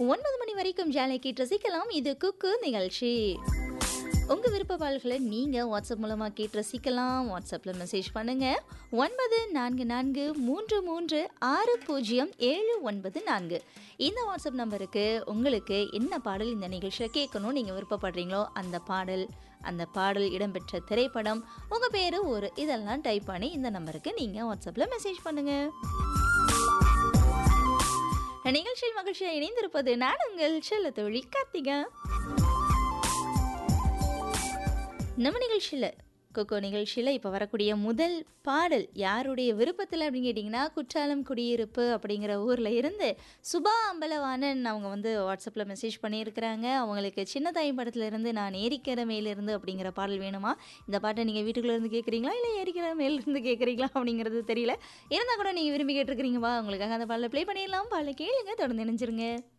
ஒன்பது மணி வரைக்கும் ஜாலை கேட்டு ரசிக்கலாம் இது குக்கு நிகழ்ச்சி உங்க விருப்ப பாடல்களை நீங்க வாட்ஸ்அப் மூலமா கேட்டு ரசிக்கலாம் வாட்ஸ்அப்ல மெசேஜ் பண்ணுங்க ஒன்பது நான்கு நான்கு மூன்று மூன்று ஆறு பூஜ்ஜியம் ஏழு ஒன்பது நான்கு இந்த வாட்ஸ்அப் நம்பருக்கு உங்களுக்கு என்ன பாடல் இந்த நிகழ்ச்சியில் கேட்கணும் நீங்கள் விருப்பப்படுறீங்களோ அந்த பாடல் அந்த பாடல் இடம்பெற்ற திரைப்படம் உங்கள் பேர் ஒரு இதெல்லாம் டைப் பண்ணி இந்த நம்பருக்கு நீங்கள் வாட்ஸ்அப்பில் மெசேஜ் பண்ணுங்க நிகழ்ச்சியில் மகிழ்ச்சியாக இணைந்திருப்பது நான் உங்கள் செல்ல தோழி கார்த்திகா நம்ம நிகழ்ச்சியில் கொக்கோ நிகழ்ச்சியில் இப்போ வரக்கூடிய முதல் பாடல் யாருடைய விருப்பத்தில் அப்படின்னு கேட்டிங்கன்னா குற்றாலம் குடியிருப்பு அப்படிங்கிற ஊரில் இருந்து சுபா அம்பலவாணன் அவங்க வந்து வாட்ஸ்அப்பில் மெசேஜ் பண்ணியிருக்கிறாங்க அவங்களுக்கு சின்னதாய் படத்துல இருந்து நான் ஏரிக்கிற மேலிருந்து அப்படிங்கிற பாடல் வேணுமா இந்த பாட்டை நீங்கள் வீட்டுக்குள்ளே இருந்து கேட்குறீங்களா இல்லை ஏரிக்கிற மேலிருந்து கேட்குறீங்களா அப்படிங்கிறது தெரியல இருந்தால் கூட நீங்கள் விரும்பி கேட்டிருக்கிறீங்கப்பா உங்களுக்காக அந்த பாடலை ப்ளே பண்ணிடலாம் பாடலை கேளுங்க தொடர்ந்து நினைச்சிருங்க